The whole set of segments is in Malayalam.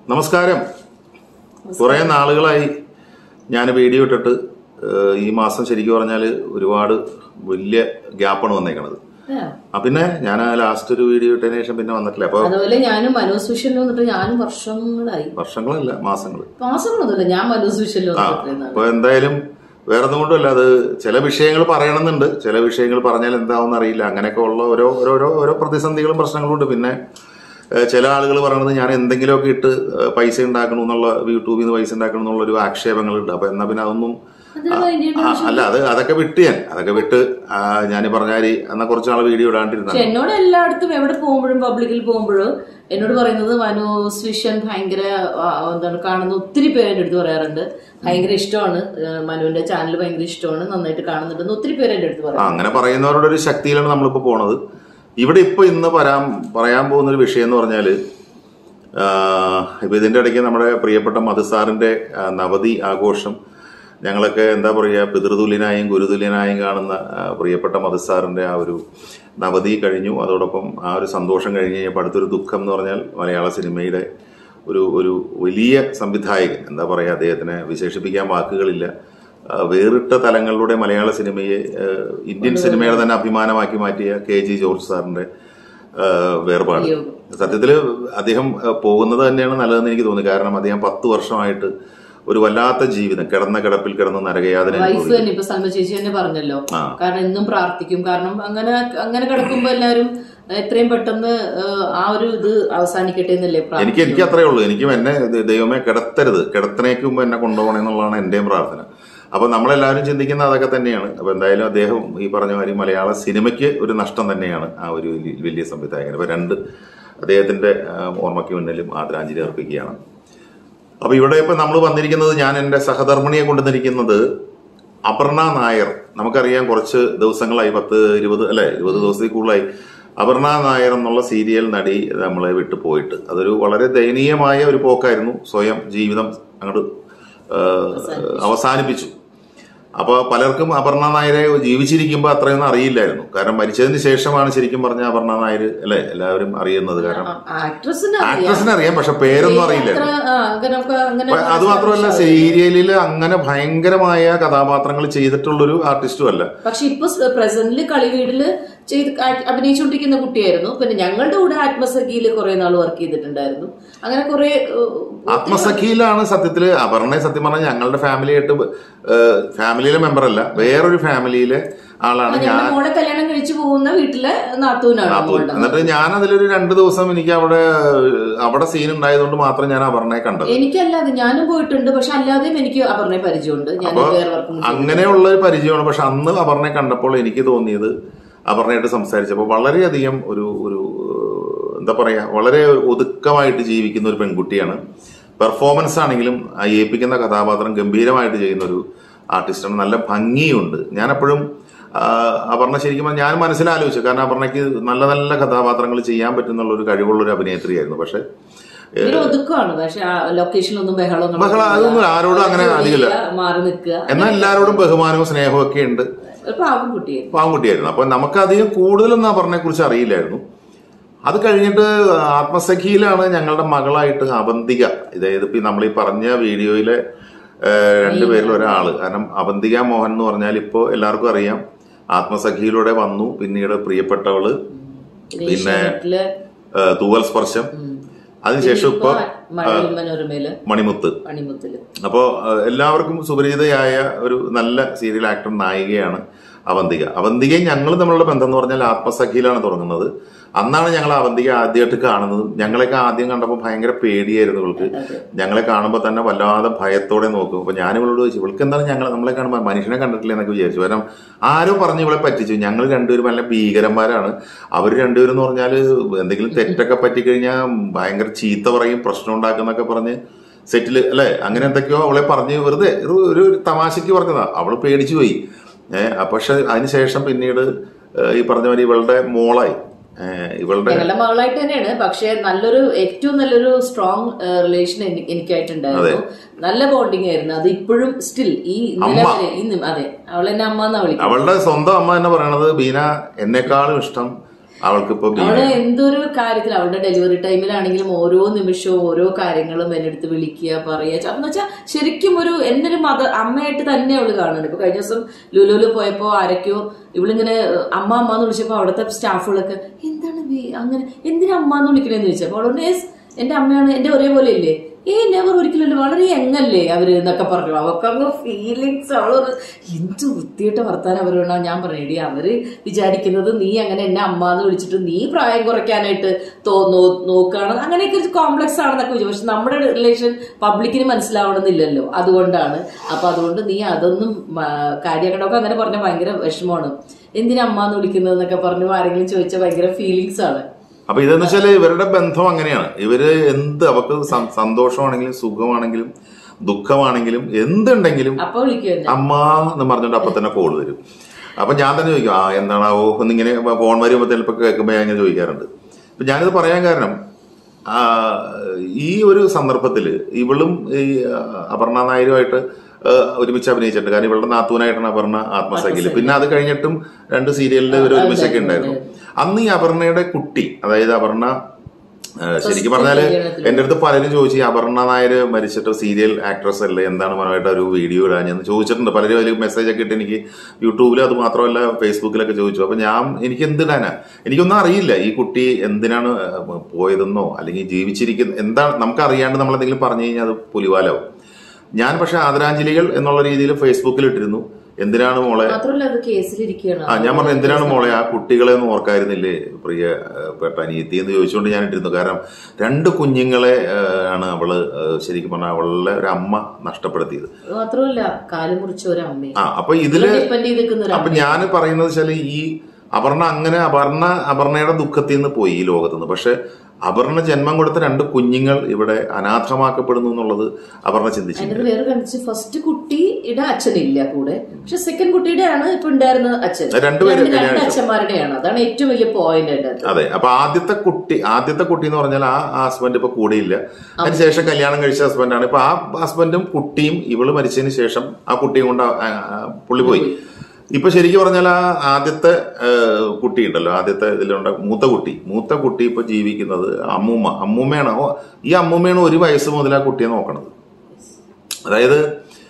നമസ്കാരം കുറെ നാളുകളായി ഞാൻ വീഡിയോ ഇട്ടിട്ട് ഏഹ്, ഈ മാസം ശരിക്കും പറഞ്ഞാൽ ഒരുപാട് വലിയ ഗ്യാപ്പാണ് വന്നേക്കണത് ആ. ആ പിന്നെ ഞാൻ ലാസ്റ്റ് ഒരു വീഡിയോ ഇട്ടതിന് ശേഷം പിന്നെ വന്നിട്ടില്ല അപ്പൊ അതുപോലെ ഞാനും മനോസ് വിഷനിൽ വന്നിട്ട് ഞാനും വർഷങ്ങളായി വർഷങ്ങളല്ല മാസങ്ങൾ മാസങ്ങളൊന്നുമില്ല ഞാൻ മനോസ് വിഷനിൽ ആ വന്നിട്ട് ഇത്രയും നാള്. അപ്പൊ എന്തായാലും വേറെ ഒന്നും കൊണ്ടല്ല അത് ചില വിഷയങ്ങൾ പറയണമെന്നുണ്ട് ചില വിഷയങ്ങൾ പറഞ്ഞാൽ എന്താവും അറിയില്ല അങ്ങനെയൊക്കെ ഉള്ള ഓരോ ഓരോരോ ഓരോ പ്രതിസന്ധികളും പ്രശ്നങ്ങളും ഉണ്ട് പിന്നെ ഏഹ്, ചില ആളുകൾ പറയണത് ഞാൻ എന്തെങ്കിലുമൊക്കെ ഇട്ട് ഏഹ്, പൈസ ഉണ്ടാക്കണം എന്നുള്ള യൂട്യൂബിൽ നിന്ന് പൈസ ഉണ്ടാക്കണം എന്നുള്ള ഒരു ആക്ഷേപങ്ങളുണ്ട് അപ്പൊ എന്നാ പിന്നെ അതൊന്നും അതിന് വേണ്ടിയിട്ട് ആ, അല്ല അത് അതൊക്കെ വിട്ട് ഞാൻ അതൊക്കെ വിട്ട് ഞാൻ പറഞ്ഞാല് എന്നാ കുറച്ച് നാളെ വീഡിയോ ഇടാണ്ടിരുന്ന പക്ഷെ എന്നോട് എല്ലായിടത്തും എവിടെ പോകുമ്പോഴും പബ്ലിക്കിൽ പോകുമ്പോഴും എന്നോട് പറയുന്നത് മനോസ് വിഷൻ ഭയങ്കര ആ, എന്താണ് കാണുന്ന ഒത്തിരി പേര് എൻ്റെ അടുത്ത് പറയാറുണ്ട് ഭയങ്കര ഇഷ്ടമാണ് ആ, മനുവിന്റെ ചാനൽ ഭയങ്കര ഇഷ്ടമാണ് നന്നായിട്ട് കാണുന്നുണ്ടെന്ന് ഒത്തിരി പേര് എൻ്റെ അടുത്ത് ആ, പറയും അങ്ങനെ പറയുന്നവരുടെ ഒരു ശക്തിയിലാണ് നമ്മളിപ്പോ പോണത് ഇവിടെ ഇപ്പൊ ഇന്ന് പറയാൻ പറയാൻ പോകുന്ന ഒരു വിഷയം എന്ന് പറഞ്ഞാല് ആ, ഇപ്പൊ ഇതിന്റെ ഇടയ്ക്ക് നമ്മുടെ പ്രിയപ്പെട്ട മധുസാറിന്റെ ആ, നവതി ആഘോഷം ഞങ്ങളൊക്കെ എന്താ പറയുക പിതൃതുല്യനായും ഗുരുതുല്യനായും കാണുന്ന ആ, പ്രിയപ്പെട്ട മധുസാറിന്റെ ആ ഒരു നവതി കഴിഞ്ഞു അതോടൊപ്പം ആ ഒരു സന്തോഷം കഴിഞ്ഞ് കഴിഞ്ഞപ്പോൾ അടുത്തൊരു ദുഃഖം എന്ന് പറഞ്ഞാൽ മലയാള സിനിമയുടെ ഒരു ഒരു വലിയ സംവിധായകൻ എന്താ പറയുക അദ്ദേഹത്തിനെ വിശേഷിപ്പിക്കാൻ വാക്കുകളില്ല ആ, വേറിട്ട തലങ്ങളിലൂടെ മലയാള സിനിമയെ ആ, ഇന്ത്യൻ സിനിമയുടെ തന്നെ അഭിമാനമാക്കി മാറ്റിയ കെ ജി ജോർജ് സാറിന്റെ ആ, വേർപാട് വിയോഗം. സത്യത്തില് അദ്ദേഹം ആ, പോകുന്നത് തന്നെയാണ് നല്ലതെന്ന് എനിക്ക് തോന്നി കാരണം അദ്ദേഹം പത്ത് വർഷമായിട്ട് ഒരു വല്ലാത്ത ജീവിതം കിടന്ന കിടപ്പിൽ കിടന്ന് നരകയാതന വൈഫ് അനുഭവിച്ചു. തന്നെ ഇപ്പൊ സൽമ ചേച്ചി തന്നെ പറഞ്ഞല്ലോ ആ. കാരണം എന്നും പ്രാർത്ഥിക്കും കാരണം അങ്ങനെ അങ്ങനെ കിടക്കുമ്പോ എല്ലാവരും എത്രയും പെട്ടെന്ന് ആ, ആ ഒരു ഇത് അവസാനിക്കട്ടെ എന്നല്ലേ എനിക്ക് പ്രാർത്ഥിക്കും എനിക്ക് അത്രേ ഉള്ളൂ എനിക്കും എന്നെ ദ- ദൈവമേ കിടത്തരുത് കിടത്തനേക്ക് മുമ്പ് എന്നെ കൊണ്ടുപോകണം എന്നുള്ളതാണ് എന്റെയും പ്രാർത്ഥന അപ്പൊ നമ്മളെല്ലാവരും ചിന്തിക്കുന്ന അതൊക്കെ തന്നെയാണ് അപ്പൊ എന്തായാലും അദ്ദേഹം ഈ പറഞ്ഞ മാതിരി മലയാള സിനിമയ്ക്ക് ഒരു നഷ്ടം തന്നെയാണ് ആ ഒരു വലിയ- വലിയ സംവിധായകൻ അപ്പൊ രണ്ട് അദ്ദേഹത്തിന്റെ ആ, ഓർമ്മയ്ക്ക് മുന്നിലും ആദരാഞ്ജലി അർപ്പിക്കുകയാണ് അപ്പൊ ഇവിടെ ഇപ്പൊ നമ്മൾ വന്നിരിക്കുന്നത് ഞാൻ എന്റെ സഹധർമ്മിണിയെ കൊണ്ടുവന്നിരിക്കുന്നത് അപർണ നായർ നമുക്കറിയാം കുറച്ച് ദിവസങ്ങളായി പത്ത് ഇരുപത് അല്ലെ ഇരുപത് ദിവസത്തിൽ കൂടുതലായി അപർണ നായർ എന്നുള്ള സീരിയൽ നടി നമ്മളെ വിട്ടു പോയിട്ട് അതൊരു വളരെ ദയനീയമായ ഒരു പോക്കായിരുന്നു സ്വയം ജീവിതം അങ്ങോട്ട് അവസാനിപ്പിച്ചു അപ്പൊ പലർക്കും അപർണ നായരെ ജീവിച്ചിരിക്കുമ്പോൾ അത്രയൊന്നും അറിയില്ലായിരുന്നു കാരണം മരിച്ചതിന് ശേഷമാണ് ശരിക്കും പറഞ്ഞ അപർണ നായർ അല്ലെ എല്ലാവരും അറിയുന്നത് കാരണം ആക്ട്രസിന് ആക്ട്രസിനെ അറിയാം പക്ഷെ പേരൊന്നും അറിയില്ലായിരുന്നു അത്ര, ആ, അങ്ങനെ ഒക്കെ അങ്ങനെ അപ്പൊ അത് മാത്രമല്ല സീരിയലിൽ അങ്ങനെ ഭയങ്കരമായ കഥാപാത്രങ്ങൾ ചെയ്തിട്ടുള്ളൊരു ആർട്ടിസ്റ്റും അല്ല പക്ഷെ ഇപ്പൊ പ്രസന്റില് കളിവീടില് ചെയ്ത് ആ- അഭിനയിച്ചുകൊണ്ടിരിക്കുന്ന കുട്ടിയായിരുന്നു പിന്നെ ഞങ്ങളുടെ കൂടെ ആത്മസഖിയില് കുറെ നാൾ വർക്ക് ചെയ്തിട്ടുണ്ടായിരുന്നു അങ്ങനെ കുറെ ആത്മസഖിയിലാണ് സത്യത്തില് അപർണയെ സത്യം പറഞ്ഞാൽ ഞങ്ങളുടെ ഫാമിലിയായിട്ട് ഫാമിലിയിലെ മെമ്പർ അല്ല വേറൊരു ഫാമിലിയിലെ ആളാണ് ഞാൻ ഞങ്ങളുടെ മോളെ കല്യാണം കഴിച്ചു പോകുന്ന വീട്ടിലെ നാത്തൂനാണ് നാത്തൂൻ. മോളുടെ എന്നിട്ട് ഞാൻ അതിലൊരു രണ്ട് ദിവസം എനിക്ക് അവിടെ അവിടെ സീൻ ഉണ്ടായതുകൊണ്ട് മാത്രം ഞാൻ അപർണയെ കണ്ടത് എനിക്കല്ലാതെ ഞാനും പോയിട്ടുണ്ട് പക്ഷെ അല്ലാതെയും എനിക്ക് അപർണയെ പരിചയമുണ്ട് ഞാൻ വേറെ വർക്കും അങ്ങനെയുള്ള ഒരു പരിചയമാണ് പക്ഷെ അന്ന് അപർണയെ കണ്ടപ്പോൾ എനിക്ക് തോന്നിയത് അപർണയായിട്ട് സംസാരിച്ചപ്പോൾ വളരെയധികം ഒരു ഒരു ഏഹ്, എന്താ പറയാ വളരെ ഒതുക്കമായിട്ട് ജീവിക്കുന്ന ഒരു പെൺകുട്ടിയാണ് പെർഫോമൻസ് ആണെങ്കിലും ആ ഏൽപ്പിക്കുന്ന കഥാപാത്രം ഗംഭീരമായിട്ട് ചെയ്യുന്ന ഒരു ആർട്ടിസ്റ്റാണ് നല്ല ഭംഗിയുണ്ട് ഞാനെപ്പോഴും ആ, അപർണ ശരിക്കും പറഞ്ഞാൽ ഞാൻ മനസ്സിലാലോചിച്ചു കാരണം അപർണയ്ക്ക് നല്ല നല്ല കഥാപാത്രങ്ങൾ ചെയ്യാൻ പറ്റുന്നുള്ള ഒരു കഴിവുള്ള ഒരു അഭിനേത്രിയായിരുന്നു പക്ഷെ ഒരു ഒതുക്കമാണ് പക്ഷെ ആ ലൊക്കേഷനിലൊന്നും ബഹളം ബഹളം അതൊന്നും ആരോടും അങ്ങനെ അധികമില്ല മാറി നിൽക്കുക എന്നാൽ എല്ലാവരോടും ബഹുമാനവും സ്നേഹവും ഒക്കെ ഉണ്ട് ഒരു പാവം കുട്ടിയായിരുന്നു പാവൻകുട്ടിയായിരുന്നു അപ്പൊ നമുക്ക് അധികം കൂടുതലൊന്നും അപർണയെ കുറിച്ച് അറിയില്ലായിരുന്നു അത് കഴിഞ്ഞിട്ട് ആത്മസഖിയിലാണ് ഞങ്ങളുടെ മകളായിട്ട് അവന്തിക ഇതായത് ഇപ്പൊ നമ്മൾ ഈ പറഞ്ഞ വീഡിയോയിലെ ഏഹ്, രണ്ടുപേരിൽ ഒരാള് കാരണം അവന്തിക മോഹൻ എന്ന് പറഞ്ഞാൽ ഇപ്പോ എല്ലാവർക്കും അറിയാം ആത്മസഖിയിലൂടെ വന്നു പിന്നീട് പ്രിയപ്പെട്ടവള് പിന്നെ വീട്ടില് ഏഹ്, തൂവൽ സ്പർശം അതിനുശേഷം ഇപ്പൊ മഴവിൽ മനോരമയില് മണിമുത്ത് മണിമുത്തില് അപ്പോൾ എല്ലാവർക്കും സുപരിചിതയായ ഒരു നല്ല സീരിയൽ ആക്ടർ നായികയാണ് അവന്തിക അവന്തികയും ഞങ്ങൾ തമ്മിലുള്ള ബന്ധം എന്ന് പറഞ്ഞാൽ ആത്മസഖിയിലാണ് തുടങ്ങുന്നത് അന്നാണ് ഞങ്ങൾ അവന്തിക ആദ്യമായിട്ട് കാണുന്നത് ഞങ്ങളെയൊക്കെ ആദ്യം കണ്ടപ്പോൾ ഭയങ്കര പേടിയായിരുന്നു ഇവൾക്ക് ഞങ്ങളെ കാണുമ്പോൾ തന്നെ വല്ലാതെ ഭയത്തോടെ നോക്കും അപ്പൊ ഞാൻ ഇവളോട് ചോദിച്ചു ഇവൾക്ക് എന്താണ് ഞങ്ങൾ നമ്മളെ കാണുമ്പോൾ മനുഷ്യനെ കണ്ടിട്ടില്ല എന്നൊക്കെ വിചാരിച്ചു കാരണം ആരോ പറഞ്ഞു ഇവളെ പറ്റിച്ചു ഞങ്ങൾ രണ്ടുപേരും നല്ല ഭീകരന്മാരാണ് അവർ രണ്ടുപേരും എന്ന് പറഞ്ഞാൽ എന്തെങ്കിലും തെറ്റൊക്കെ പറ്റിക്കഴിഞ്ഞാൽ ഭയങ്കര ചീത്ത പറയും പ്രശ്നം ഉണ്ടാക്കുന്നൊക്കെ പറഞ്ഞ് സെറ്റിൽ അല്ലെ അങ്ങനെ എന്തൊക്കെയോ അവളെ പറഞ്ഞ് വെറുതെ ഒരു ഒരു തമാശക്ക് പറഞ്ഞതാ അവള് പേടിച്ചു പോയി ഏഹ് പക്ഷെ അതിനുശേഷം പിന്നീട് ഏഹ് ഈ പറഞ്ഞ മാതിരി ഇവളുടെ മോളായി ഏഹ് ഇവളുടെ ഞങ്ങളുടെ മകളായിട്ട് തന്നെയാണ് പക്ഷെ നല്ലൊരു ഏറ്റവും നല്ലൊരു സ്ട്രോങ് റിലേഷൻ എനിക്കായിട്ടുണ്ടായിരുന്നു നല്ല ബോണ്ടിങ് ആയിരുന്നു അത് ഇപ്പോഴും സ്റ്റിൽ ഈ ഇന്നലെ വരെ ഇന്നും അതെ അവളെന്നെ അമ്മ എന്നാ വിളിക്കുന്നത് അവളുടെ സ്വന്തം അമ്മ തന്നെ പറയണത് ബീന എന്നെക്കാളും ഇഷ്ടം അവൾക്ക് ഇപ്പൊ ബി- അവള് എന്തൊരു കാര്യത്തിൽ അവളുടെ ഡെലിവറി ടൈമിലാണെങ്കിലും ഓരോ നിമിഷവും ഓരോ കാര്യങ്ങളും എന്നെ അടുത്ത് വിളിക്കുക പറയുക എന്ന് വെച്ചാൽ ശരിക്കും ഒരു എന്നെ ഒരു മത അമ്മയായിട്ട് തന്നെ അവള് കാണുന്നുണ്ട് ഇപ്പൊ കഴിഞ്ഞ ദിവസം ലുലുവില് പോയപ്പോ ആരൊക്കെയോ ഇവളിങ്ങനെ ഏഹ്, അമ്മ അമ്മ എന്ന് വിളിച്ചപ്പോ അവിടുത്തെ സ്റ്റാഫുകളൊക്കെ എന്താണ് ബി അങ്ങനെ എന്തിനാ അമ്മ എന്ന് വിളിക്കണേന്ന് ചോദിച്ചപ്പോ അവളോട് "Yes, എന്റെ അമ്മയാണ് എന്റെ ഒരേപോലെ ഇല്ലേ ഏ നെവർ ഒരിക്കലും വളരെ എങ്ങല്ലേ അവര് എന്നൊക്കെ പറഞ്ഞു അവക്കങ്ങ് ഫീലിങ്സ് അവളൊരു എന്ത് വൃത്തിയായിട്ട് വർത്താനം അവർ വേണം ഞാൻ പറഞ്ഞേടി അവര് വിചാരിക്കുന്നത് നീ അങ്ങനെ എന്നെ അമ്മ എന്ന് വിളിച്ചിട്ട് നീ പ്രായം കുറയ്ക്കാനായിട്ട് തോന്നോ നോക്കുകയാണ് അങ്ങനെയൊക്കെ ഒരു കോംപ്ലക്സ് ആണെന്നൊക്കെ വിചാരിച്ചു പക്ഷെ നമ്മുടെ റിലേഷൻ പബ്ലിക്കിന് മനസ്സിലാവണമെന്നില്ലല്ലോ അതുകൊണ്ടാണ് അപ്പൊ അതുകൊണ്ട് നീ അതൊന്നും കാര്യങ്ങളൊക്കെ അങ്ങനെ പറഞ്ഞ ഭയങ്കര വിഷമമാണ് എന്തിനാ അമ്മ എന്ന് വിളിക്കുന്നത് എന്നൊക്കെ പറഞ്ഞു ആരെങ്കിലും ചോദിച്ചാൽ ഭയങ്കര ഫീലിങ്സ് ആണ് അപ്പൊ ഇതെന്ന് വെച്ചാല് ഇവരുടെ ബന്ധം അങ്ങനെയാണ് ഇവര് എന്ത് അവർക്ക് സം- സന്തോഷമാണെങ്കിലും സുഖമാണെങ്കിലും ദുഃഖമാണെങ്കിലും എന്തുണ്ടെങ്കിലും അപ്പൊ വിളിക്കും എന്നെ അമ്മ എന്ന് പറഞ്ഞിട്ട് അപ്പൊ തന്നെ കോൾ വരും അപ്പൊ ഞാൻ തന്നെ ചോദിക്കും ആ എന്താണാവോ എന്നിങ്ങനെ ഫോൺ വരുമ്പോ ചിലപ്പോ കേൾക്കുമ്പോ ഞാൻ ഇങ്ങനെ ചോദിക്കാറുണ്ട് അപ്പൊ ഞാനിത് പറയാൻ കാരണം ആ, ഈ ഒരു സന്ദർഭത്തില് ഇവളും ഈ അപർണ നായരുമായിട്ട് ആ, ഒരുമിച്ച് അഭിനയിച്ചിട്ടുണ്ട് കാരണം ഇവളുടെ നാത്തൂനായിട്ടാണ് അപർണ ആത്മസഖില് പിന്നെ അത് കഴിഞ്ഞിട്ടും രണ്ട് സീരിയലിൽ ഇവർ ഒരുമിച്ചൊക്കെ ഉണ്ടായിരുന്നു അന്ന് ഈ അപർണയുടെ കുട്ടി അതായത് അപർണ ആ, ശരിക്കും പറഞ്ഞാല് എന്റെ അടുത്ത് പലരും ചോദിച്ചു ഈ അപർണ നായർ മരിച്ചിട്ട് സീരിയൽ ആക്ട്രസ് അല്ലേ എന്താണ് മനോഹരമായിട്ട് ഒരു വീഡിയോ ഇടാൻ ഞാൻ ചോദിച്ചിട്ടുണ്ട് പലരും അതിൽ മെസ്സേജ് ഒക്കെ ഇട്ട് എനിക്ക് യൂട്യൂബിൽ അത് മാത്രമല്ല ഫേസ്ബുക്കിലൊക്കെ ചോദിച്ചു അപ്പൊ ഞാൻ എനിക്ക് എന്തിടാനാ എനിക്കൊന്നും അറിയില്ല ഈ കുട്ടി എന്തിനാണ് ആ, പോയതെന്നോ അല്ലെങ്കിൽ ജീവിച്ചിരിക്കുന്ന എന്താണ് നമുക്ക് അറിയാണ്ട് നമ്മൾ എന്തെങ്കിലും പറഞ്ഞു കഴിഞ്ഞാൽ അത് പുലിവാലാവും ഞാൻ പക്ഷെ ആദരാഞ്ജലികൾ എന്നുള്ള രീതിയിൽ ഫേസ്ബുക്കിൽ ഇട്ടിരുന്നു എന്തിനാണ് മോളെ മാത്രമല്ല അത് കേസിലിരിക്കുകയാണ് ആ ഞാൻ പറഞ്ഞു എന്തിനാണ് മോളെ ആ കുട്ടികളെ ഒന്നും ഓർക്കായിരുന്നില്ലേ പ്രിയ ഏഹ്, പെട്ട അനിയത്തി എന്ന് ചോദിച്ചുകൊണ്ട് ഞാൻ ഇട്ടിരുന്നു കാരണം രണ്ട് കുഞ്ഞുങ്ങളെ ഏഹ്, ആണ് അവള് ഏഹ്, ശരിക്കും പറഞ്ഞാൽ അവളുടെ ഒരു അമ്മ നഷ്ടപ്പെടുത്തിയത് മാത്രമല്ല കാല് മുറിച്ച ഒരു അമ്മയും ആ അപ്പൊ ഇതില് ഡിപ്പെൻഡ് ചെയ്ത് നിൽക്കുന്ന ഒരു അപ്പൊ അമ്മയും ഞാൻ പറയുന്നത് വെച്ചാല് ഈ അപർണ അങ്ങനെ അപർണ അപർണയുടെ ദുഃഖത്തിൽ നിന്ന് പോയി ഈ ലോകത്ത് നിന്ന് പക്ഷെ അപർണ ജന്മം കൊടുത്ത രണ്ട് കുഞ്ഞുങ്ങൾ ഇവിടെ അനാഥമാക്കപ്പെടുന്നു എന്നുള്ളത് അപർണ ചിന്തിച്ചില്ല അതിന്റെ വേറെ കണ്ടിച്ച് ഫസ്റ്റ് കുട്ടിയുടെ അച്ഛനില്ല കൂടെ പക്ഷെ സെക്കൻഡ് കുട്ടിയുടെ ആണ് ഇപ്പൊ ഉണ്ടായിരുന്ന അച്ഛൻ രണ്ടുപേരും രണ്ട് രണ്ട് കല്യാണം അച്ഛന്മാരുടെയാണ് അതാണ് ഏറ്റവും വലിയ പോയിന്റ് അതിന്റെ അകത്ത് അതെ അപ്പൊ ആദ്യത്തെ കുട്ടി ആദ്യത്തെ കുട്ടി എന്ന് പറഞ്ഞാൽ ആ ഹസ്ബൻഡ് ഇപ്പൊ കൂടെയില്ല അതിനുശേഷം കല്യാണം കഴിച്ച ഹസ്ബൻഡാണ് ഇപ്പൊ ആ ഹസ്ബൻഡും കുട്ടിയും ഇവള് മരിച്ചതിന് ശേഷം ആ കുട്ടിയും കൊണ്ട് ആ- ആ- ആ പുള്ളി പോയി ഇപ്പൊ ശരിക്കും പറഞ്ഞാൽ ആ ആദ്യത്തെ ഏഹ്, കുട്ടി ഉണ്ടല്ലോ ആദ്യത്തെ ഇതിലുണ്ട മൂത്ത കുട്ടി മൂത്ത കുട്ടി ഇപ്പൊ ജീവിക്കുന്നത് അമ്മൂമ്മ അമ്മൂമ്മയാണ് ഓ, ഈ അമ്മൂമ്മയാണ് ഒരു വയസ്സ് മുതൽ ആ കുട്ടിയെ നോക്കണത് അതായത്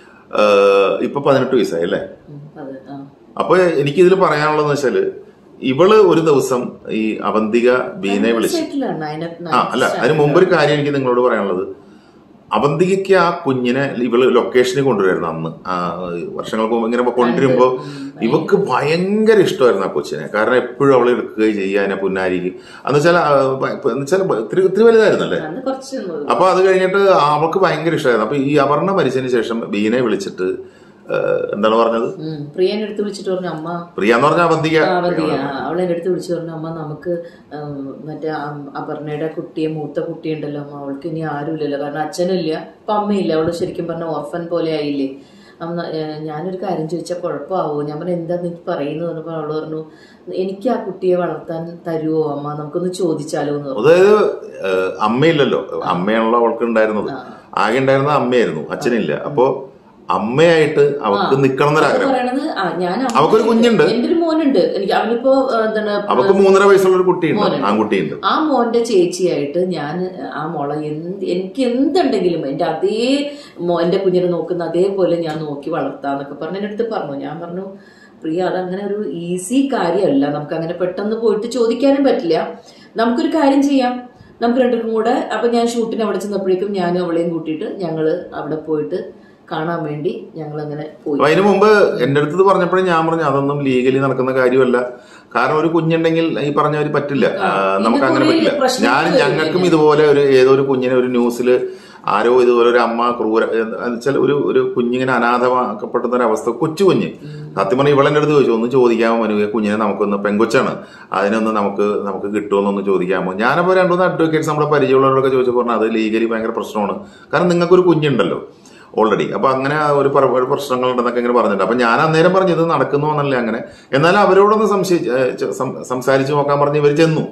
ഏഹ്, ഇപ്പൊ പതിനെട്ട് വയസ്സായി അല്ലേ ഉം, അതെ ആ. അപ്പൊ എനിക്കിതിൽ പറയാനുള്ളതെന്ന് വെച്ചാല് ഇവള് ഒരു ദിവസം ഈ അവന്തിക ബീനെ വിളിച്ചു സെറ്റിലാണ് അതിനകത്ത് ആ അല്ല അതിന് മുമ്പ് ഒരു കാര്യം എനിക്ക് നിങ്ങളോട് പറയാനുള്ളത് അവന്തികയ്ക്ക് ആ കുഞ്ഞിനെ ഇവള് ലൊക്കേഷനിൽ കൊണ്ടുവരുമായിരുന്നു അന്ന് ആ, വർഷങ്ങൾക്ക് മുമ്പ് ഇങ്ങനെ കൊണ്ടുവരുമ്പോ ഇവക്ക് ഭയങ്കര ഇഷ്ടമായിരുന്നു ആ കൊച്ചിനെ കാരണം എപ്പോഴും അവളെ എടുക്കുകയും ചെയ്യുക അതിനെ പുന്നാരിക്ക് എന്ന് വെച്ചാൽ എന്ന് വെച്ചാൽ ഇത്തിരി ഇത്തിരി വലുതായിരുന്നല്ലേ അന്ന് കുറച്ച് അപ്പൊ അത് കഴിഞ്ഞിട്ട് അവൾക്ക് ഭയങ്കര ഇഷ്ടമായിരുന്നു അപ്പൊ ഈ അപർണ മരിച്ചതിന് ശേഷം ബീനെ വിളിച്ചിട്ട് ഏഹ്, എന്താണ് പറഞ്ഞത് ഉം, പ്രിയ എന്റെ അടുത്ത് വിളിച്ചിട്ട് പറഞ്ഞു അമ്മ പ്രിയ എന്ന് പറഞ്ഞ അവന്തിക അവധിയ അവൾ എൻ്റെ അടുത്ത് വിളിച്ചു പറഞ്ഞു അമ്മ നമുക്ക് ഉം, മറ്റേ അം- അപർണയുടെ കുട്ടിയെ മൂത്ത കുട്ടിയുണ്ടല്ലോ അമ്മ അവൾക്ക് ഇനി ആരുമില്ലല്ലോ കാരണം അച്ഛനില്ല ഇപ്പൊ അമ്മയില്ല അവള് ശരിക്കും പറഞ്ഞ ഓർഫൻ പോലെ ആയില്ലേ അമ്മ ഏഹ്, ഞാനൊരു കാര്യം ചോദിച്ചാൽ കുഴപ്പമാവോ ഞാൻ പറഞ്ഞു എന്താ നീ പറയുന്നത് പറഞ്ഞപ്പോൾ അവള് പറഞ്ഞു എനിക്ക് ആ കുട്ടിയെ വളർത്താൻ തരുമോ അമ്മ നമുക്കൊന്ന് ചോദിച്ചാലോ എന്ന് പറഞ്ഞു അതായത് ഏഹ്, അമ്മയില്ലല്ലോ അമ്മയാണല്ലോ അവൾക്ക് ഉണ്ടായിരുന്നത് ആകെ ഉണ്ടായിരുന്നത് അമ്മയായിരുന്നു അച്ഛനില്ല അപ്പോ അമ്മയായിട്ട് അവൾക്ക് നിക്കണം അത് എന്നൊരാഗ്രഹം പറയണത് ആ ഞാൻ അമ്മ- അവക്കൊരു കുഞ്ഞുണ്ട്. എൻ്റെ ഒരു മോനുണ്ട് എനിക്ക് അവനിപ്പോ ഏഹ്, എന്താണ് അവൾക്ക് മൂന്നര വയസ്സുള്ള ഒരു കുട്ടിയുണ്ട് ആൺകുട്ടിയുണ്ട് ആ മോന്റെ ചേച്ചിയായിട്ട് ഞാൻ ആ മോളെ എന്ത് എനിക്ക് എന്തുണ്ടെങ്കിലും എന്റെ അതേ മോ എന്റെ കുഞ്ഞിനെ നോക്കുന്ന അതേപോലെ ഞാൻ നോക്കി വളർത്താന്നൊക്കെ പറഞ്ഞു എൻ്റെ അടുത്ത് പറഞ്ഞു ഞാൻ പറഞ്ഞു പ്രിയ അതങ്ങനെ ഒരു ഈസി കാര്യമല്ല നമുക്ക് അങ്ങനെ പെട്ടെന്ന് പോയിട്ട് ചോദിക്കാനും പറ്റില്ല നമുക്കൊരു കാര്യം ചെയ്യാം നമുക്ക് രണ്ടുപേർക്കും കൂടെ അപ്പൊ ഞാൻ ഷൂട്ടിന് അവിടെ ചെന്നപ്പോഴേക്കും ഞാനും അവളെയും കൂട്ടിയിട്ട് ഞങ്ങള് അവിടെ പോയിട്ട് കാണാൻ വേണ്ടി ഞങ്ങൾ അങ്ങനെ പോയി അപ്പൊ അതിനു മുമ്പ് എന്റെ അടുത്ത് പറഞ്ഞപ്പോഴും ഞാൻ പറഞ്ഞു അതൊന്നും ലീഗലി നടക്കുന്ന കാര്യമല്ല കാരണം ഒരു കുഞ്ഞുണ്ടെങ്കിൽ ഈ പറഞ്ഞ ഒരു പറ്റില്ല ആ, നമുക്ക് അങ്ങനെ കുറേ പറ്റില്ല പ്രശ്നങ്ങൾ ഞാൻ വരും ഞങ്ങൾക്കും ഇതുപോലെ ഒരു ഏതോ ഒരു കുഞ്ഞിനെ ഒരു ന്യൂസിൽ ആരോ ഇതുപോലെ ഒരു അമ്മ ക്രൂര വെച്ചാൽ ഒരു ഒരു കുഞ്ഞിങ്ങനെ അനാഥമാക്കപ്പെടുന്ന ഒരു അവസ്ഥ കൊച്ചു കുഞ്ഞ് സത്യം പറഞ്ഞാൽ ഇവളെന്റെ അടുത്ത് ചോദിച്ചു ഒന്ന് ചോദിക്കാമോ മനു ഈ കുഞ്ഞിനെ നമുക്കൊന്ന് പെങ്കൊച്ചാണ് അതിനൊന്ന് നമുക്ക് നമുക്ക് കിട്ടുമെന്നൊന്ന് ചോദിക്കാമോ ഞാനപ്പോ രണ്ടുമൂന്ന് അഡ്വക്കേറ്റ്സ് നമ്മുടെ പരിചയമുള്ളവരൊക്കെ ചോദിച്ചു പറഞ്ഞു അത് ലീഗലി ഭയങ്കര പ്രശ്നമാണ് കാരണം നിങ്ങൾക്കൊരു കുഞ്ഞുണ്ടല്ലോ ഓൾറെഡി അപ്പൊ അങ്ങനെ ഒരു പ്ര- ഒരു പ്രശ്നങ്ങളുണ്ടെന്നൊക്കെ ഇങ്ങനെ പറഞ്ഞിട്ടുണ്ട് അപ്പൊ ഞാൻ അന്നേരം പറഞ്ഞു ഇത് നടക്കുന്നു എന്നല്ല അങ്ങനെ എന്നാലും അവരോടൊന്ന് സംശയിച്ച് ഏ, ച- സം- സംസാരിച്ച് നോക്കാൻ പറഞ്ഞ് ഇവർ ചെന്നു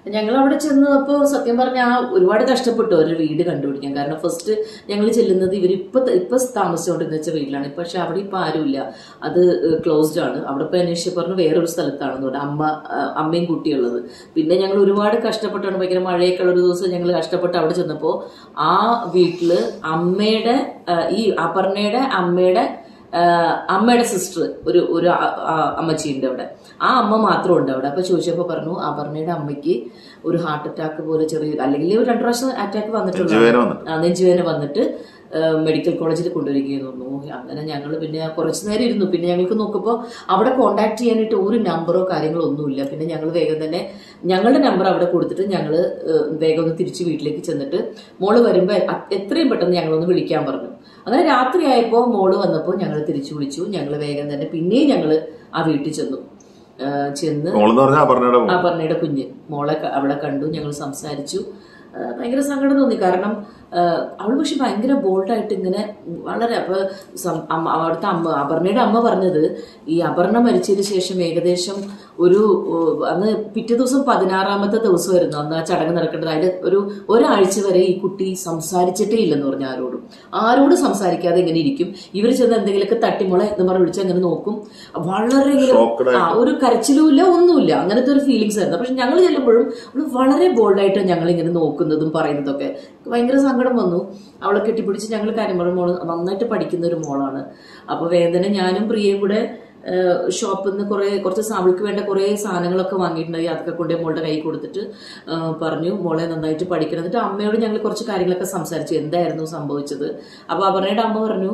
ഞങ്ങൾ അവിടെ ചെന്നപ്പോൾ സത്യം പറഞ്ഞ ആ ഒരുപാട് കഷ്ടപ്പെട്ടു ഒരു വീട് കണ്ടുപിടിക്കാൻ കാരണം ഫസ്റ്റ് ഞങ്ങൾ ചെല്ലുന്നത് ഇവർ ഇപ്പൊ ഇപ്പൊ താമസിച്ചുകൊണ്ടിരുന്ന വെച്ച വീട്ടിലാണ് പക്ഷെ അവിടെ ഇപ്പൊ ആരുമില്ല അത് ക്ലോസ്ഡ് ആണ് അവിടെ ഇപ്പൊ അന്വേഷിച്ച് പറഞ്ഞു വേറൊരു സ്ഥലത്താണെന്ന് പറഞ്ഞു അമ്മ ആ, അമ്മയും കുട്ടിയുള്ളത് പിന്നെ ഞങ്ങൾ ഒരുപാട് കഷ്ടപ്പെട്ടാണ് ഭയങ്കര മഴയൊക്കെ ഉള്ള ഒരു ദിവസം ഞങ്ങൾ കഷ്ടപ്പെട്ട് അവിടെ ചെന്നപ്പോൾ ആ വീട്ടില് അമ്മയുടെ ആ, ഈ അപർണയുടെ അമ്മയുടെ ആഹ് അമ്മയുടെ സിസ്റ്റർ ഒരു ഒരു അ- അ- അമ്മച്ചിയുണ്ട് അവിടെ ആ അമ്മ മാത്രം ഉണ്ട് അവിടെ അപ്പൊ ചോദിച്ചപ്പോ പറഞ്ഞു അപർണയുടെ അമ്മയ്ക്ക് ഒരു ഹാർട്ട് അറ്റാക്ക് പോലെ ചെറിയ അല്ലെങ്കിൽ ഒരു രണ്ടു പ്രാവശ്യം അറ്റാക്ക് വന്നിട്ടുണ്ട് നെഞ്ചുവേദന വന്നിട്ട്. നെഞ്ചുവേദന വന്നിട്ട് ആഹ് മെഡിക്കൽ കോളേജിൽ കൊണ്ടുവരികയെന്ന് പറഞ്ഞു അങ്ങനെ ഞങ്ങൾ പിന്നെ കുറച്ച് നേരം ഇരുന്നു പിന്നെ ഞങ്ങൾക്ക് നോക്കുമ്പോൾ അവിടെ കോണ്ടാക്ട് ചെയ്യാനായിട്ട് ഒരു നമ്പറോ കാര്യങ്ങളോ ഒന്നുമില്ല പിന്നെ ഞങ്ങൾ വേഗം തന്നെ ഞങ്ങളുടെ നമ്പർ അവിടെ കൊടുത്തിട്ട് ഞങ്ങൾ വേഗം ഒന്ന് തിരിച്ച് വീട്ടിലേക്ക് ചെന്നിട്ട് മോള് വരുമ്പോൾ എത്രയും പെട്ടെന്ന് ഞങ്ങളൊന്ന് വിളിക്കാൻ പറഞ്ഞു അങ്ങനെ രാത്രിയായപ്പോൾ മോള് വന്നപ്പോൾ ഞങ്ങൾ തിരിച്ചു വിളിച്ചു ഞങ്ങൾ വേഗം തന്നെ പിന്നെയും ഞങ്ങൾ ആ വീട്ടിൽ ചെന്നു ആ, ചെന്ന് മോളെന്ന് പറഞ്ഞാൽ അപർണയുടെ മോൾ. അപർണയുടെ കുഞ്ഞ് മോളെ ക- അവിടെ കണ്ടു ഞങ്ങൾ സംസാരിച്ചു ആ, ഭയങ്കര സങ്കടം തോന്നി കാരണം ആ, അവൾ പക്ഷെ ഭയങ്കര ബോൾഡായിട്ട് ഇങ്ങനെ വളരെ അപ്പൊ സം- അമ്മ- അവിടുത്തെ അമ്മ അപർണയുടെ അമ്മ പറഞ്ഞത് ഈ അപർണ മരിച്ചതിന് ശേഷം ഏകദേശം ഒരു ഓ, അന്ന് പിറ്റേ ദിവസം പതിനാറാമത്തെ ദിവസമായിരുന്നു അന്ന് ആ ചടങ്ങ് നടക്കേണ്ടത് അതിൽ ഒരു ഒരാഴ്ച വരെ ഈ കുട്ടി സംസാരിച്ചിട്ടേ ഇല്ലെന്ന് പറഞ്ഞു ആരോടും ആരോടും സംസാരിക്കാതെ ഇങ്ങനെ ഇരിക്കും ഇവർ ചെന്ന് എന്തെങ്കിലുമൊക്കെ തട്ടിമുള എന്ന് പറഞ്ഞ് വിളിച്ച് അങ്ങനെ നോക്കും വളരെ ഇങ്ങനെ Shocked ആ ഒരു കരച്ചിലുമില്ല ഒന്നുമില്ല അങ്ങനത്തെ ഒരു ഫീലിങ്സ് ആയിരുന്നു പക്ഷെ ഞങ്ങൾ ചെല്ലുമ്പോഴും അവള് വളരെ ബോൾഡായിട്ട് ഞങ്ങൾ ഇങ്ങനെ നോക്കുന്നതും പറയുന്നതൊക്കെ ഭയങ്കര സങ്കടം വന്നു അവളെ കെട്ടിപ്പിടിച്ച് ഞങ്ങൾ കാര്യം പറഞ്ഞു മോള് നന്നായിട്ട് പഠിക്കുന്ന ഒരു മോളാണ് അപ്പൊ വേദന ഞാനും പ്രിയയും കൂടെ ഷോപ്പിൽ നിന്ന് കുറെ കുറച്ച് അവൾക്ക് വേണ്ട കുറെ സാധനങ്ങളൊക്കെ വാങ്ങിയിട്ടുണ്ടായി അതൊക്കെ കൊണ്ടേ മോളുടെ കൈ കൊടുത്തിട്ട് ആ, പറഞ്ഞു മോളെ നന്നായിട്ട് പഠിക്കണം എന്നിട്ട് അമ്മയോട് ഞങ്ങൾ കുറച്ച് കാര്യങ്ങളൊക്കെ സംസാരിച്ചു എന്തായിരുന്നു സംഭവിച്ചത് അപ്പൊ അവരുടെ അമ്മ പറഞ്ഞു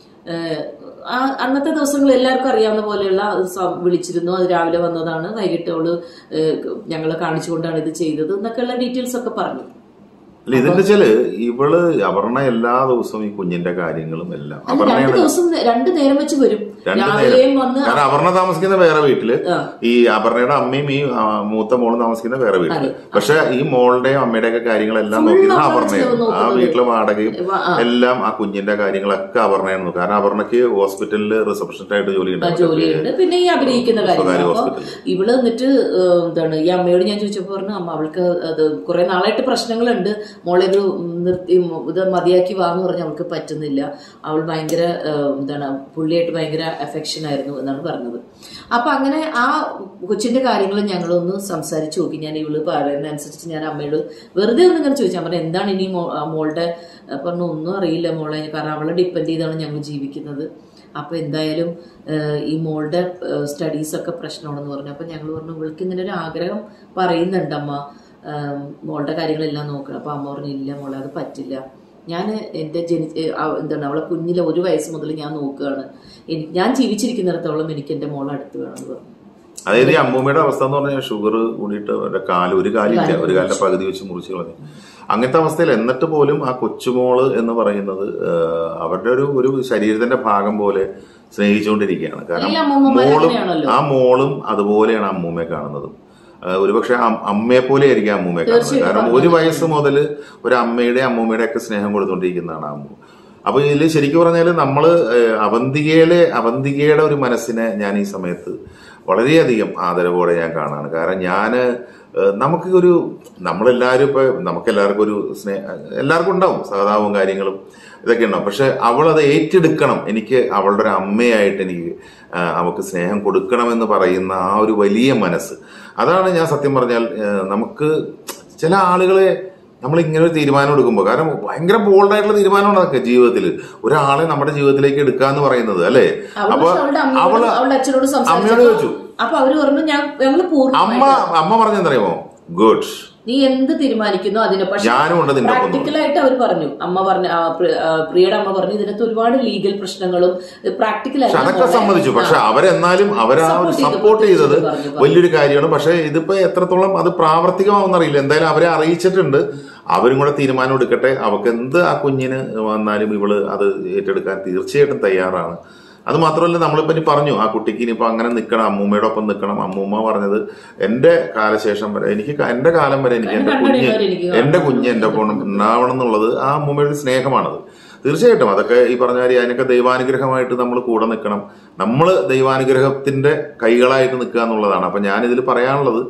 ഏഹ് ആ അന്നത്തെ ദിവസങ്ങൾ എല്ലാവർക്കും അറിയാവുന്ന പോലെയുള്ള സ- വിളിച്ചിരുന്നു അത് രാവിലെ വന്നതാണ് വൈകിട്ട് അവള് ഏഹ് ഞങ്ങളെ കാണിച്ചുകൊണ്ടാണ് ഇത് ചെയ്തത് എന്നൊക്കെയുള്ള ഡീറ്റെയിൽസ് ഒക്കെ പറഞ്ഞു അല്ല ഇതിന്റെ വെച്ചാല് ഇവള് അപർണ എല്ലാ ദിവസവും ഈ കുഞ്ഞിന്റെ കാര്യങ്ങളും എല്ലാം അല്ല രണ്ട് അപർണയാണ് ദിവസം രണ്ടു നേരം വെച്ച് വരും രണ്ടു രാവിലെയും വന്ന് കാരണം അപർണ താമസിക്കുന്ന വേറെ വീട്ടില് ആ. ഈ അപർണയുടെ അമ്മയും ഈ ആ, മൂത്ത മോളും താമസിക്കുന്ന വേറെ വീട്ടില് അതെ. പക്ഷെ ഈ മോളുടെയും അമ്മയുടെ ഒക്കെ കാര്യങ്ങളെല്ലാം Full നോക്കിയിരുന്ന അപർണ അപർണയാണ് ആ നോക്കുന്നത്. വീട്ടിലെ വാടകയും വ- ആ. എല്ലാം ആ കുഞ്ഞിന്റെ കാര്യങ്ങളൊക്കെ അപർണയായിരുന്നു കാരണം അപർണയ്ക്ക് ഹോസ്പിറ്റലിൽ റിസപ്ഷനിസ്റ്റ് ആയിട്ട് ജോലി ആ ജോലിയുണ്ട് പിന്നെ ഈ അഭിനയിക്കുന്ന കാര്യം സ്വകാര്യ അപ്പൊ ഹോസ്പിറ്റലിൽ. ഇവള് എന്നിട്ട് ഏഹ്, എന്താണ് ഈ അമ്മയോട് ഞാൻ ചോദിച്ചപ്പോ പറഞ്ഞു അമ്മ അവൾക്ക് അത് കുറെ നാളായിട്ട് പ്രശ്നങ്ങളുണ്ട് മോളെ ഇത് നിർത്തി ഇത് മതിയാക്കി വാന്ന് പറഞ്ഞ് അവൾക്ക് പറ്റുന്നില്ല അവൾ ഭയങ്കര ഏഹ്, എന്താണ് പുള്ളിയായിട്ട് ഭയങ്കര അഫെക്ഷൻ ആയിരുന്നു എന്നാണ് പറഞ്ഞത് അപ്പൊ അങ്ങനെ ആ കൊച്ചിന്റെ കാര്യങ്ങൾ ഞങ്ങളൊന്ന് സംസാരിച്ചു നോക്കി ഞാൻ ഇവള് പറയുന്നതനുസരിച്ച് ഞാൻ അമ്മയോട് വെറുതെ ഒന്ന് ഇങ്ങനെ ചോദിച്ചു പറഞ്ഞു എന്താണ് ഇനി മോ- ആ മോളുടെ ആ, പറഞ്ഞു ഒന്നും അറിയില്ല മോളെ കാരണം അവളെ ഡിപ്പെൻഡ് ചെയ്താണ് ഞങ്ങൾ ജീവിക്കുന്നത് അപ്പൊ എന്തായാലും ഏഹ്, ഈ മോളുടെ സ്റ്റഡീസ് ഒക്കെ പ്രശ്നമാണെന്ന് പറഞ്ഞു അപ്പൊ ഞങ്ങൾ പറഞ്ഞു ഇവൾക്ക് ഇങ്ങനെ ഒരു ആഗ്രഹം പറയുന്നുണ്ട് അമ്മ ഏഹ്, മോളുടെ കാര്യങ്ങളെല്ലാം നോക്കണം അപ്പൊ അമ്മ പറഞ്ഞു ഇല്ല മോളെ അത് പറ്റില്ല ഞാൻ എൻ്റെ ജനി ഏഹ്, ആ, എന്താണ് അവളെ കുഞ്ഞിലെ ഒരു വയസ്സ് മുതൽ ഞാൻ നോക്കുകയാണ് എനിക്ക് ഞാൻ ജീവിച്ചിരിക്കുന്നിടത്തോളം എനിക്ക് എൻ്റെ മോളെ അടുത്ത് വേണമെന്ന് പറഞ്ഞു അതായത് ഈ അമ്മൂമ്മയുടെ അവസ്ഥ എന്ന് പറഞ്ഞാൽ ഷുഗർ കൂടിയിട്ട് അവരുടെ കാല് ഒരു കാലില്ല ഒരു കാലിന്റെ പകുതി വെച്ച് മുറിച്ച് കളഞ്ഞു അങ്ങനത്തെ അവസ്ഥയിൽ എന്നിട്ട് പോലും ആ കൊച്ചുമോള് എന്ന് പറയുന്നത് ആഹ്, അവരുടെ ഒരു ഒരു ശരീരത്തിന്റെ ഭാഗം പോലെ സ്നേഹിച്ചുകൊണ്ടിരിക്കുകയാണ് കാരണം എല്ലാ അമ്മൂമ്മമാരും മോളും അങ്ങനെയാണല്ലോ. ആ മോളും അതുപോലെയാണ് അമ്മൂമ്മയെ കാണുന്നത് ആഹ്, ഒരുപക്ഷെ അം- അമ്മയെ പോലെ ആയിരിക്കും അമ്മൂമ്മയെ കാണുന്നത് തീർച്ചയായും കാരണം ഒരു വയസ്സ് മുതൽ ഒരു അമ്മയുടെ അമ്മൂമ്മയുടെ ഒക്കെ സ്നേഹം കൊടുത്തുകൊണ്ടിരിക്കുന്നതാണ് ആ അമ്മ അപ്പൊ ഇതിൽ ശരിക്കും പറഞ്ഞാൽ നമ്മള് ഏഹ്, അവന്തികയിലെ അവന്തികയുടെ ഒരു മനസ്സിനെ ഞാൻ ഈ സമയത്ത് വളരെയധികം ആദരവോടെ ഞാൻ കാണാണ് കാരണം ഞാന് ഏഹ്, നമുക്ക് ഒരു നമ്മളെല്ലാവരും ഇപ്പൊ നമുക്ക് എല്ലാവർക്കും ഒരു സ്നേഹ എല്ലാവർക്കും ഉണ്ടാവും സഹതാപവും കാര്യങ്ങളും ഇതൊക്കെ ഉണ്ടാവും പക്ഷെ അവൾ അത് ഏറ്റെടുക്കണം എനിക്ക് അവളുടെ ഒരു അമ്മയായിട്ട് എനിക്ക് ആ, അവൾക്ക് സ്നേഹം കൊടുക്കണമെന്ന് പറയുന്ന ആ ഒരു വലിയ മനസ്സ് അതാണ് ഞാൻ സത്യം പറഞ്ഞാൽ ഏഹ്, നമുക്ക് ചില ആളുകളെ നമ്മൾ ഇങ്ങനെ ഒരു തീരുമാനം എടുക്കുമ്പോൾ കാരണം ഭയങ്കര ബോൾഡ് ആയിട്ടുള്ള തീരുമാനമാണ് അതൊക്കെ ജീവിതത്തിൽ ഒരാളെ നമ്മുടെ ജീവിതത്തിലേക്ക് എടുക്കുക എന്ന് പറയുന്നത് അല്ലേ അവള് അപ്പൊ അവളുടെ അമ്മയോട് അവള് അവളുടെ അച്ഛനോട് അമ്മയോട് സംസാരിച്ചു ചോദിച്ചു അപ്പൊ അവര് പറഞ്ഞു ഞാൻ ഞങ്ങള് അമ്മ പൂർണ്ണമായിട്ട് അമ്മ പറഞ്ഞെന്തറിയുമോ ഗുഡ് നീ എന്ത് തീരുമാനിക്കുന്നു അതിനെ പക്ഷെ ഞാനും ഉണ്ട് നിന്റെ ഒപ്പം പ്രാക്ടിക്കൽ ആയിട്ട് അവർ പറഞ്ഞു അമ്മ പറഞ്ഞു ആ, പ്രി- ആ, പ്രിയയുടെ അമ്മ പറഞ്ഞു ഇതിനകത്ത് ഒരുപാട് ലീഗൽ പ്രശ്നങ്ങളും പ്രാക്ടിക്കൽ പക്ഷെ അതൊക്കെ സമ്മതിച്ചു പക്ഷെ അവരെന്നാലും അവരാ Support ചെയ്തു, സപ്പോർട്ട് ചെയ്തത് പറഞ്ഞു, പറഞ്ഞു. വലിയൊരു കാര്യമാണ് പക്ഷെ ഇതിപ്പോ എത്രത്തോളം അത് പ്രാവർത്തികമാവുന്നറിയില്ല എന്തായാലും അവരെ അറിയിച്ചിട്ടുണ്ട് അവരും കൂടെ തീരുമാനം എടുക്കട്ടെ അവർക്ക് എന്ത് ആ കുഞ്ഞിന് വന്നാലും ഇവള് അത് ഏറ്റെടുക്കാൻ തീർച്ചയായിട്ടും തയ്യാറാണ് അത് മാത്രമല്ല നമ്മളിപ്പോ ഇനി പറഞ്ഞു ആ കുട്ടിക്ക് ഇനിയിപ്പോ അങ്ങനെ നിൽക്കണം അമ്മൂമ്മയുടെ ഒപ്പം നിൽക്കണം അമ്മൂമ്മ പറഞ്ഞത് എന്റെ കാലശേഷം വരെ എനിക്ക് ക- എന്റെ കാലം വരെ എനിക്ക് എന്റെ കുഞ്ഞ് കണ്ണടയുന്നവരെ എനിക്ക് എന്റെ കുഞ്ഞ് എന്റെ ഒപ്പം ഉണ്ടാവണം എന്നുള്ളത് ആ അമ്മൂമ്മയുടെ ഒരു സ്നേഹമാണത് തീർച്ചയായിട്ടും അതൊക്കെ ഈ പറഞ്ഞ കാര്യം അതിനൊക്കെ ദൈവാനുഗ്രഹമായിട്ട് നമ്മൾ കൂടെ നിൽക്കണം നമ്മൾ ദൈവാനുഗ്രഹത്തിന്റെ കൈകളായിട്ട് നിൽക്കുക എന്നുള്ളതാണ് അപ്പൊ ഞാനിതിൽ പറയാനുള്ളത്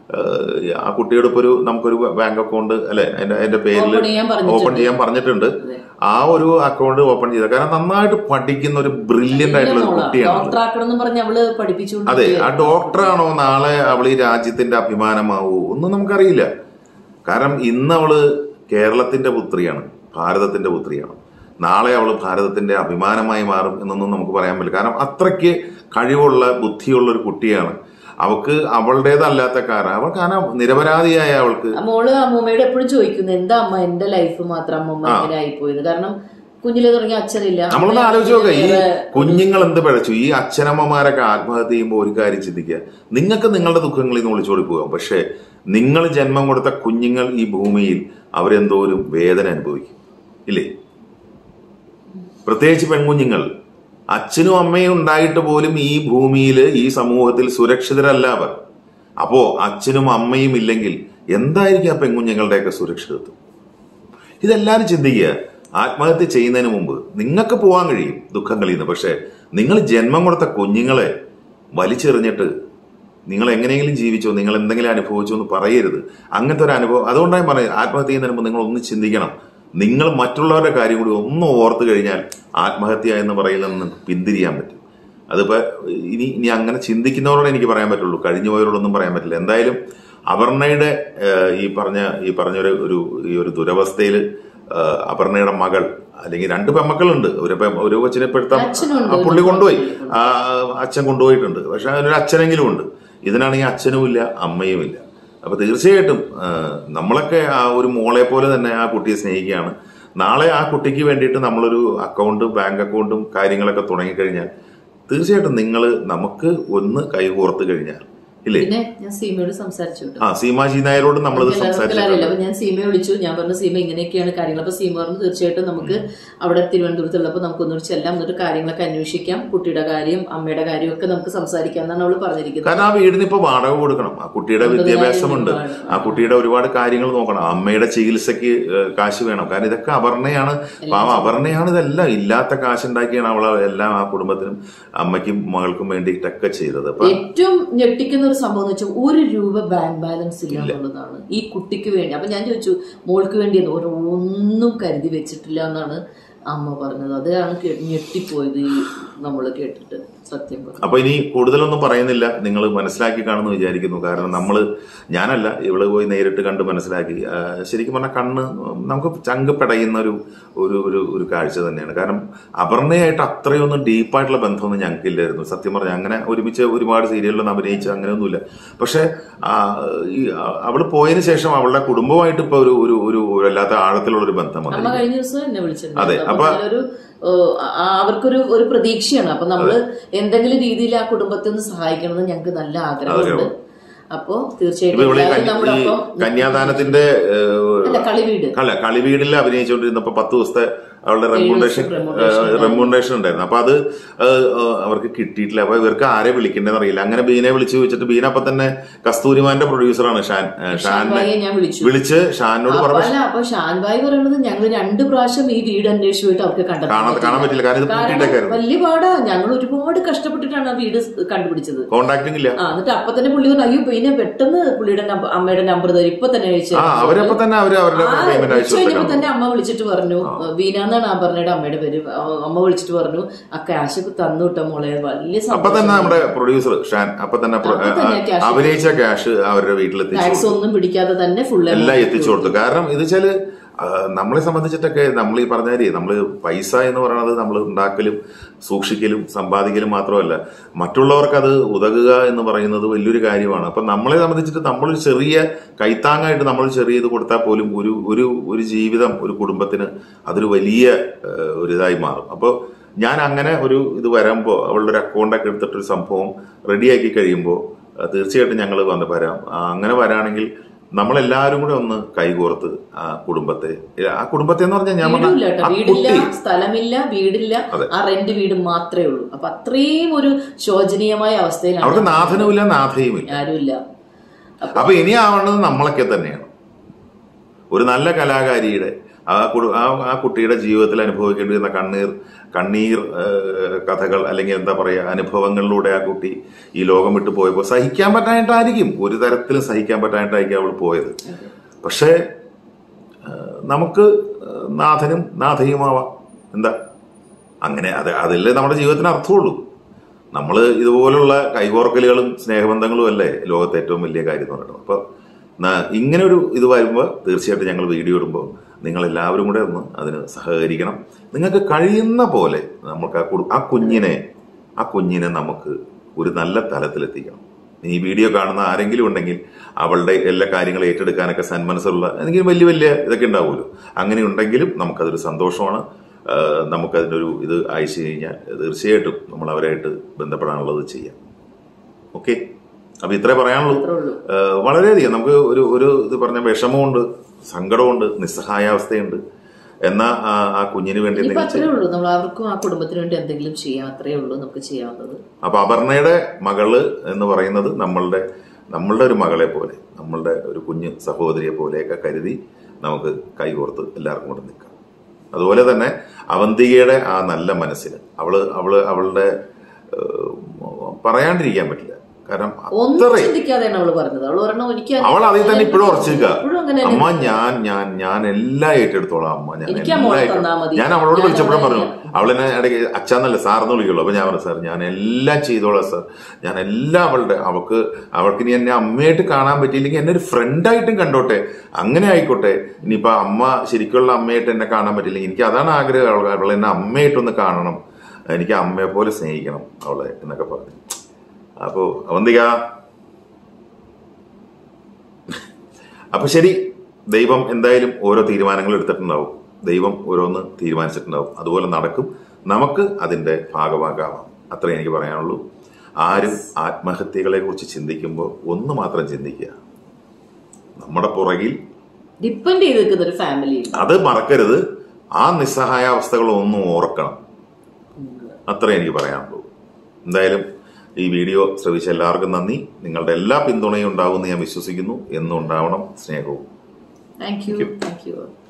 ഏഹ്, ആ കുട്ടിയോട് ഇപ്പൊ ഒരു നമുക്കൊരു ബാങ്ക് അക്കൗണ്ട് അല്ലെ അതിന്റെ അതിന്റെ പേരിൽ Open ചെയ്യാൻ പറഞ്ഞിട്ടുണ്ട്. ഓപ്പൺ ചെയ്യാൻ പറഞ്ഞിട്ടുണ്ട് ആ ഒരു അക്കൗണ്ട് ഓപ്പൺ ചെയ്ത കാരണം നന്നായിട്ട് പഠിക്കുന്ന ഒരു ബ്രില്യന്റ് ആയിട്ടുള്ള ഒരു കുട്ടിയാണ് ഡോക്ടർ ആക്കണം എന്ന് പറഞ്ഞ് അവള് പഠിപ്പിച്ചുകൊണ്ട് അതെ ആ ഡോക്ടറാണോ നാളെ അവൾ ഈ രാജ്യത്തിന്റെ അഭിമാനമാവൂ ഒന്നും നമുക്കറിയില്ല കാരണം ഇന്ന് അവള് കേരളത്തിന്റെ പുത്രിയാണ് ഭാരതത്തിന്റെ പുത്രിയാണ് നാളെ അവൾ ഭാരതത്തിന്റെ അഭിമാനമായി മാറും എന്നൊന്നും നമുക്ക് പറയാൻ പറ്റില്ല കാരണം അത്രയ്ക്ക് കഴിവുള്ള ബുദ്ധിയുള്ള ഒരു കുട്ടിയാണ് അവൾക്ക് അവളുടേതല്ലാത്ത കാരണം അവൾ കാരണം നിരപരാധിയായ അവൾക്ക് ആ മോള് അമ്മൂമ്മയോട് എപ്പോഴും ചോദിക്കുന്നു എന്താ അമ്മ എന്റെ ലൈഫ് മാത്രം അമ്മൂമ്മ ഇങ്ങനെ ആയിപ്പോയത് കാരണം കുഞ്ഞിലെ തുടങ്ങിയ അച്ഛനില്ല നമ്മളൊന്ന് അമ്മ ആലോചിച്ച് നോക്കുക ഈ വേറെ കുഞ്ഞുങ്ങൾ എന്ത് പിഴച്ചു ഈ അച്ഛനമ്മമാരൊക്കെ ആത്മഹത്യ ചെയ്യുമ്പോൾ ഒരു കാര്യം ചിന്തിക്കുക നിങ്ങൾക്ക് നിങ്ങളുടെ ദുഃഖങ്ങളിൽ നിന്ന് ഒളിച്ചോടി പോകാം പക്ഷെ നിങ്ങൾ ജന്മം കൊടുത്ത കുഞ്ഞുങ്ങൾ ഈ ഭൂമിയിൽ അവരെന്തോരും വേദന അനുഭവിക്കും ഇല്ലേ പ്രത്യേകിച്ച് പെൺകുഞ്ഞുങ്ങൾ അച്ഛനും അമ്മയും ഉണ്ടായിട്ട് പോലും ഈ ഭൂമിയിൽ ഈ സമൂഹത്തിൽ സുരക്ഷിതരല്ല അവർ അപ്പോ അച്ഛനും അമ്മയും ഇല്ലെങ്കിൽ എന്തായിരിക്കും ആ പെൺകുഞ്ഞുങ്ങളുടെയൊക്കെ സുരക്ഷിതത്വം ഇതെല്ലാവരും ചിന്തിക്കുക ആത്മഹത്യ ചെയ്യുന്നതിന് മുമ്പ് നിങ്ങൾക്ക് പോകാൻ കഴിയും ദുഃഖങ്ങളിൽ നിന്ന് പക്ഷെ നിങ്ങൾ ജന്മം കൊടുത്ത കുഞ്ഞുങ്ങളെ വലിച്ചെറിഞ്ഞിട്ട് നിങ്ങൾ എങ്ങനെയെങ്കിലും ജീവിച്ചോ നിങ്ങൾ എന്തെങ്കിലും അനുഭവിച്ചോ എന്ന് പറയരുത് അങ്ങനത്തെ ഒരു അനുഭവം അതുകൊണ്ടാണ് ഞാൻ പറയുന്നത് ആത്മഹത്യ ചെയ്യുന്നതിന് മുമ്പ് നിങ്ങൾ ഒന്ന് ചിന്തിക്കണം നിങ്ങൾ മറ്റുള്ളവരുടെ കാര്യം കൂടി ഒന്ന് ഓർത്ത് കഴിഞ്ഞാൽ ആത്മഹത്യ എന്ന് പറയുന്നത് നിങ്ങൾക്ക് പിന്തിരിയാൻ പറ്റും അതിപ്പോ ഇനി ഇനി അങ്ങനെ ചിന്തിക്കുന്നവരോട് എനിക്ക് പറയാൻ പറ്റുള്ളൂ കഴിഞ്ഞു പോയവരോടൊന്നും പറയാൻ പറ്റില്ല എന്തായാലും അപർണയുടെ ഏഹ്, ഈ പറഞ്ഞ ഈ പറഞ്ഞ ഒരു ഒരു ഈ ഒരു ദുരവസ്ഥയിൽ അപർണയുടെ മകൾ അല്ലെങ്കിൽ രണ്ട് പെമ്മക്കളുണ്ട് ഒരു പെ- ഒരു കൊച്ചിനെ ഇപ്പോഴത്തെ അച്ഛനുണ്ട്. ആ പുള്ളി കൊണ്ടുപോയി ആ, അച്ഛൻ കൊണ്ടുപോയിട്ടുണ്ട് പക്ഷെ അതിനൊരു അച്ഛനെങ്കിലും ഉണ്ട് ഇതിനാണെങ്കിൽ അച്ഛനുമില്ല അമ്മയുമില്ല അപ്പൊ തീർച്ചയായിട്ടും ആ, നമ്മളൊക്കെ ആ ഒരു മോളെ പോലെ തന്നെ ആ കുട്ടിയെ സ്നേഹിക്കുകയാണ് നാളെ ആ കുട്ടിക്ക് വേണ്ടിയിട്ട് നമ്മളൊരു അക്കൗണ്ട് ബാങ്ക് അക്കൗണ്ടും കാര്യങ്ങളൊക്കെ തുടങ്ങിക്കഴിഞ്ഞാൽ തീർച്ചയായിട്ടും നിങ്ങൾ നമുക്ക് ഒന്ന് കൈകോർത്ത് കഴിഞ്ഞാൽ ഇല്ലേ പിന്നെ ഞാൻ സീമയോട് സംസാരിച്ചു കേട്ടോ ആ സീമാജി നായരോട് നമ്മളത് എല്ലാവർക്കും അറിയില്ല സംസാരിച്ചിട്ടുണ്ട് അപ്പൊ ഞാൻ സീമയെ വിളിച്ചു ഞാൻ പറഞ്ഞു സീമ ഇങ്ങനെയൊക്കെയാണ് കാര്യങ്ങൾ അപ്പൊ സീമ പറഞ്ഞു തീർച്ചയായിട്ടും നമുക്ക് അവിടെ തിരുവനന്തപുരത്തുള്ളപ്പോൾ നമുക്ക് ഒന്നുകൂടി ചെല്ലാം എന്നിട്ട് കാര്യങ്ങളൊക്കെ അന്വേഷിക്കാം കുട്ടിയുടെ കാര്യം അമ്മയുടെ കാര്യം ഒക്കെ നമുക്ക് സംസാരിക്കാം എന്നാണ് അവള് പറഞ്ഞിരിക്കുന്നത് കാരണം ആ വീടിന് ഇപ്പൊ വാടക കൊടുക്കണം ആ കുട്ടിയുടെ വിദ്യാഭ്യാസമുണ്ട് ഒരുപാട്. ആ കുട്ടിയുടെ ഒരുപാട് കാര്യങ്ങൾ നോക്കണം അമ്മയുടെ ചികിത്സയ്ക്ക് ഏഹ്, കാശ് വേണം കാരണം ഇതൊക്കെ അപർണയാണ് പാവം അപർണയാണ് ഇതെല്ലാം ഇല്ലാത്ത കാശുണ്ടാക്കിയാണ് അവൾ എല്ലാം ആ കുടുംബത്തിനും അമ്മയ്ക്കും മകൾക്കും വേണ്ടിയിട്ടൊക്കെ ചെയ്തത് അപ്പൊ ഏറ്റവും ഞെട്ടിക്കുന്ന ഒരു സംഭവം എന്ന് വെച്ചാൽ ഒരു രൂപ ബാങ്ക് ബാലൻസ് ഇല്ല എന്നുള്ളതാണ് ഈ കുട്ടിക്ക് വേണ്ടി അപ്പൊ ഞാൻ ചോദിച്ചു മോൾക്ക് വേണ്ടി എന്ന് ഒരു ഒന്നും കരുതി വെച്ചിട്ടില്ല എന്നാണ് അമ്മ പറഞ്ഞത് അതാണ് കേ- ഞെട്ടിപ്പോയത് ഈ നമ്മൾ കേട്ടിട്ട് സത്യം പറഞ്ഞു അപ്പൊ ഇനി കൂടുതലൊന്നും പറയുന്നില്ല നിങ്ങൾ മനസ്സിലാക്കി കാണുമെന്ന് വിചാരിക്കുന്നു കാരണം നമ്മൾ ഞാനല്ല ഇവള് പോയി നേരിട്ട് കണ്ട് മനസ്സിലാക്കി ആ, ശരിക്കും പറഞ്ഞാൽ കണ്ണ് നമുക്ക് ചങ്ക് പെടയുന്ന ഒരു ഒരു ഒരു ഒരു കാഴ്ച തന്നെയാണ് കാരണം അപർണയായിട്ട് അത്രയൊന്നും ഡീപ്പായിട്ടുള്ള ബന്ധമൊന്നും ഞങ്ങൾക്കില്ലായിരുന്നു സത്യം പറഞ്ഞാൽ അങ്ങനെ ഒരുമിച്ച് ഒരുപാട് സീരിയലിലൊന്നും അഭിനയിച്ച് അങ്ങനെയൊന്നുമില്ല പക്ഷെ ആ, ഈ ആ, അവള് പോയതിനു ശേഷം അവളുടെ കുടുംബമായിട്ട് ഇപ്പൊ ഒരു ഒരു ഒരു വല്ലാത്ത ആഴത്തിലുള്ള ഒരു ബന്ധം അമ്മ വന്നിരിക്കുന്നു കഴിഞ്ഞ ദിവസം എന്നെ അതെ, വിളിച്ചിട്ടുണ്ട് അപ്പൊ- ഒരു അവർക്കൊരു ഒരു പ്രതീക്ഷയാണ് അപ്പൊ നമ്മള് എന്തെങ്കിലും രീതിയിൽ ആ കുടുംബത്തെ ഒന്ന് സഹായിക്കണമെന്ന് ഞങ്ങൾക്ക് നല്ല ആഗ്രഹമുണ്ട് അപ്പോ ഇപ്പൊ തീർച്ചയായിട്ടും ഇവിടെ എല്ലാവരും നമ്മുടെ ഈ ഒപ്പം കന്യാദാനത്തിന്റെ ഏഹ്, അല്ല കളിവീട് അല്ല കളിവീടിൽ അഭിനയിച്ചുകൊണ്ടിരുന്നപ്പോ പത്ത് ദിവസത്തെ അവളുടെ റെമ്യൂണറേഷൻ remuneration റെമ്യൂണറേഷൻ ഉണ്ടായിരുന്നു അപ്പൊ അത് ഏഹ്, ഏഹ്, അവർക്ക് കിട്ടിയിട്ടില്ല അപ്പൊ ഇവർക്ക് ആരെ വിളിക്കേണ്ടതെന്ന് അറിയില്ല അങ്ങനെ ബീനെ വിളിച്ച് ചോദിച്ചിട്ട് ബീന അപ്പൊ തന്നെ കസ്തൂരിമാന്റെ പ്രൊഡ്യൂസറാണ് ഷാൻ ഏഹ്, ഷാനെ ഷാൻബായിയെ ഞാൻ വിളിച്ചു വിളിച്ച് ഷാനോട് അപ്പൊ പറഞ്ഞു അല്ല അപ്പൊ ഷാൻബായി പറയുന്നത് ഞങ്ങൾ രണ്ടു പ്രാവശ്യം ഈ വീട് അന്വേഷിച്ചു പോയിട്ട് അവർക്ക് കാണാൻ കണ്ടെത്താൻ കാണാൻ പറ്റില്ല കാരണം ഇത് കാരണം പൂട്ടിയിട്ടേക്കായിരുന്നു വലിയ പാടാ ഞങ്ങൾ ഒരുപാട് കഷ്ടപ്പെട്ടിട്ടാണ് ആ വീട് കണ്ടുപിടിച്ചത് കോണ്ടാക്ടിങ് ഇല്ല ആ എന്നിട്ട് അപ്പൊ തന്നെ പുള്ളി പറഞ്ഞു അയ്യോ പിന്നെ പെട്ടെന്ന് പുള്ളിയുടെ നമ്പർ അമ്മയുടെ നമ്പർ തരും ഇപ്പൊ തന്നെ അയച്ചു ആ അവരപ്പൊ തന്നെ അവര് അവരുടെ ആ, പേയ്മെന്റ് അയച്ചു ഉച്ച കഴിഞ്ഞപ്പോ കൊടുത്തേക്കാണ് തന്നെ അമ്മ വിളിച്ചിട്ട് പറഞ്ഞു വീണ എന്നാണ് അപർണയുടെ അമ്മയുടെ പേര് ആ, അമ്മ വിളിച്ചിട്ട് പറഞ്ഞു ആ ക്യാഷ് തന്നു വിട്ടോ മോളെ വലിയ അപ്പൊ തന്നെ നമ്മുടെ പ്രൊഡ്യൂസർ ഷാൻ അപ്പൊ തന്നെ പ്ര- അപ്പൊ തന്നെ ആ, cash അഭിനയിച്ച ക്യാഷ് അവരുടെ വീട്ടിലെത്തിച്ചു ടാക്സ് ഒന്നും പിടിക്കാതെ തന്നെ ഫുൾ എല്ലാം എത്തിച്ചു കൊടുത്തു കാരണം ഇത് വെച്ചാല് ആ, നമ്മളെ സംബന്ധിച്ചിട്ടൊക്കെ നമ്മൾ ഈ പറഞ്ഞ കാര്യം നമ്മൾ പൈസ എന്ന് പറയുന്നത് നമ്മൾ ഉണ്ടാക്കലും സൂക്ഷിക്കലും സമ്പാദിക്കലും മാത്രമല്ല മറ്റുള്ളവർക്ക് അത് ഉതകുക എന്ന് പറയുന്നത് വലിയൊരു കാര്യമാണ് അപ്പൊ നമ്മളെ സംബന്ധിച്ചിട്ട് നമ്മളൊരു ചെറിയ കൈത്താങ്ങായിട്ട് നമ്മൾ ചെറിയ ഇത് കൊടുത്താൽ പോലും ഒരു ഒരു ഒരു ജീവിതം ഒരു കുടുംബത്തിന് അതൊരു വലിയ ആ, ഒരു ഇതായി മാറും അപ്പോൾ ഞാൻ അങ്ങനെ ഒരു ഇത് വരുമ്പോൾ അവളുടെ ഒരു അക്കൗണ്ടൊക്കെ എടുത്തിട്ട് ഒരു സംഭവം റെഡിയാക്കി കഴിയുമ്പോൾ തീർച്ചയായിട്ടും ഞങ്ങൾ വന്ന് വരാം ആ, അങ്ങനെ വരാണെങ്കിൽ നമ്മളെല്ലാവരും കൂടെ ഒന്ന് കൈകോർത്ത് ആ കുടുംബത്തെ ആ കുടുംബത്തെ എന്ന് പറഞ്ഞാൽ ഞാൻ പറഞ്ഞ വീടില്ല കേട്ടോ ആ വീടില്ല കുട്ടി സ്ഥലമില്ല വീടില്ല അതെ. ആ റെന്റ് വീട് മാത്രമേ ഉള്ളൂ അപ്പൊ അത്രയും ഒരു ശോചനീയമായ അവസ്ഥയിലാണ് അവർക്ക് നാഥനുമില്ല നാഥയുമില്ല ആരുമില്ല അപ്പൊ ഇനി ആവേണ്ടത് നമ്മളൊക്കെ തന്നെയാണ് ഒരു നല്ല കലാകാരിയുടെ ആ കുടു- ആ ആ കുട്ടിയുടെ ജീവിതത്തിൽ അനുഭവിക്കേണ്ടി വരുന്ന കണ്ണീർ കണ്ണീർ ഏഹ്, കഥകൾ അല്ലെങ്കിൽ എന്താ പറയുക അനുഭവങ്ങളിലൂടെ ആ കുട്ടി ഈ ലോകം വിട്ടു പോയപ്പോൾ സഹിക്കാൻ പറ്റാനായിട്ടായിരിക്കും ഒരു തരത്തിലും സഹിക്കാൻ പറ്റാനായിട്ടായിരിക്കും അവൾ പോയത് പക്ഷേ ഏഹ്, നമുക്ക് ഏഹ്, നാഥനും നാഥയുമാവാം എന്താ അങ്ങനെ അത് അതല്ലേ നമ്മുടെ ജീവിതത്തിന് അർത്ഥമുള്ളൂ നമ്മൾ ഇതുപോലുള്ള കൈകോർക്കലുകളും സ്നേഹബന്ധങ്ങളും അല്ലേ ലോകത്തെ ഏറ്റവും വലിയ കാര്യം എന്ന് പറയുന്നത് അപ്പോൾ ഇങ്ങനെ ഒരു ഇത് വരുമ്പോൾ തീർച്ചയായിട്ടും ഞങ്ങൾ വീഡിയോ ഇടുമ്പോൾ നിങ്ങൾ എല്ലാവരും കൂടെ ഒന്ന് അതിന് സഹകരിക്കണം നിങ്ങൾക്ക് കഴിയുന്ന പോലെ നമുക്ക് ആ കു- ആ കുഞ്ഞിനെ ആ കുഞ്ഞിനെ നമുക്ക് ഒരു നല്ല തലത്തിലെത്തിക്കണം ഇനി ഈ വീഡിയോ കാണുന്ന ആരെങ്കിലും ഉണ്ടെങ്കിൽ അവളുടെ എല്ലാ കാര്യങ്ങളും ഏറ്റെടുക്കാനൊക്കെ സന്മനസ്സുള്ള എന്തെങ്കിലും വലിയ വലിയ ഇതൊക്കെ ഉണ്ടാവുമല്ലോ അങ്ങനെ ഉണ്ടെങ്കിലും നമുക്കതൊരു സന്തോഷമാണ് ആഹ് നമുക്കതിനൊരു ഇത് അയച്ചു കഴിഞ്ഞാൽ തീർച്ചയായിട്ടും നമ്മൾ അവരായിട്ട് ബന്ധപ്പെടാനുള്ളത് ചെയ്യാം ഓക്കെ അപ്പൊ ഇത്രേ പറയാനുള്ളൂ അത്രേ ഉള്ളൂ ആഹ് വളരെയധികം നമുക്ക് ഒരു ഒരു ഇത് പറഞ്ഞ വിഷമമുണ്ട് സങ്കടമുണ്ട് നിസ്സഹായാവസ്ഥയുണ്ട് എന്നാ ആ- ആ കുഞ്ഞിന് വേണ്ടി ഇനിയിപ്പോ എന്തെങ്കിലും അത്രേ ഉള്ളൂ നമ്മൾ അവർക്കും ആ കുടുംബത്തിന് വേണ്ടി എന്തെങ്കിലും ചെയ്യാം അത്രേ ഉള്ളൂ നമുക്ക് ചെയ്യാവുന്നത് അപ്പൊ അപർണയുടെ മകള് എന്ന് പറയുന്നത് നമ്മളുടെ നമ്മളുടെ ഒരു മകളെ പോലെ നമ്മളുടെ ഒരു കുഞ്ഞ് സഹോദരിയെ പോലെയൊക്കെ കരുതി നമുക്ക് കൈകോർത്ത് എല്ലാവർക്കും കൂടെ നിൽക്കാം അതുപോലെ തന്നെ അവന്തികയുടെ ആ നല്ല മനസ്സിന് അവള് അവള് അവളുടെ ഏഹ്, പറയാണ്ടിരിക്കാൻ പറ്റില്ല കാരണം ഒന്നും അത്രയും ചിന്തിക്കാതെയാണ് അവള് പറഞ്ഞത് അവള് പറഞ്ഞ എനിക്ക് അവൾ അതിൽ തന്നെ ഇപ്പോഴും ഉറച്ചു നിൽക്കുക ഇപ്പോഴും അങ്ങനെ തന്നെ. അമ്മ ഞാൻ ഞാൻ ഞാൻ എല്ലാം ഏറ്റെടുത്തോളാം അമ്മ ഞാൻ എനിക്ക് ആ എല്ലാം മോളെ ഏറ്റെടുത്തോളാം. തന്നാ മതി. ഞാൻ അവളോട് ഞാൻ വിളിച്ചപ്പോഴും പറഞ്ഞു അവിടെ അവളെന്നെ ഇടയ്ക്ക് അച്ഛന്നല്ല സാറെന്ന് വിളിക്കുള്ളൂ അപ്പൊ ഞാൻ പറഞ്ഞു സാർ ഞാൻ എല്ലാം ചെയ്തോളാം സാർ ഞാൻ എല്ലാം അവളുടെ അവൾക്ക് അവൾക്ക് ഇനി എന്നെ അമ്മയായിട്ട് കാണാൻ പറ്റിയില്ലെങ്കിൽ എന്നെ ഒരു ഫ്രണ്ടായിട്ടും കണ്ടോട്ടെ അങ്ങനെ ആയിക്കോട്ടെ ഇനിയിപ്പോ അമ്മ ശരിക്കുള്ള അമ്മയായിട്ട് എന്നെ കാണാൻ പറ്റില്ലെങ്കിൽ എനിക്ക് അതാണ് ആഗ്രഹം അവൾ അവൾ എന്നെ അമ്മയായിട്ടൊന്ന് കാണണം എനിക്ക് അമ്മയെ പോലെ സ്നേഹിക്കണം അവളെ എന്നൊക്കെ പറഞ്ഞു അപ്പോ അവന്തിക അപ്പൊ ശരി ദൈവം എന്തായാലും ഓരോ തീരുമാനങ്ങൾ എടുത്തിട്ടുണ്ടാവും ദൈവം ഓരോന്ന് തീരുമാനിച്ചിട്ടുണ്ടാവും അതുപോലെ നടക്കും നമുക്ക് അതിന്റെ ഭാഗമാകാം അത്രേ എനിക്ക് പറയാനുള്ളൂ ആരും ആത്മഹത്യകളെ കുറിച്ച് ചിന്തിക്കുമ്പോൾ ഒന്ന് മാത്രം ചിന്തിക്കുക നമ്മുടെ പുറകിൽ ഡിപ്പെൻഡ് ചെയ്ത് നിൽക്കുന്ന ഒരു ഫാമിലി അത് മറക്കരുത് ആ നിസ്സഹായാവസ്ഥകൾ ഒന്നും ഓർക്കണം അത്രേ എനിക്ക് പറയാനുള്ളൂ എന്തായാലും ഈ വീഡിയോ ശ്രവിച്ച എല്ലാവർക്കും നന്ദി നിങ്ങളുടെ എല്ലാ പിന്തുണയും ഉണ്ടാവുമെന്ന് ഞാൻ വിശ്വസിക്കുന്നു എന്നും ഉണ്ടാവണം സ്നേഹവും താങ്ക് യു താങ്ക് യു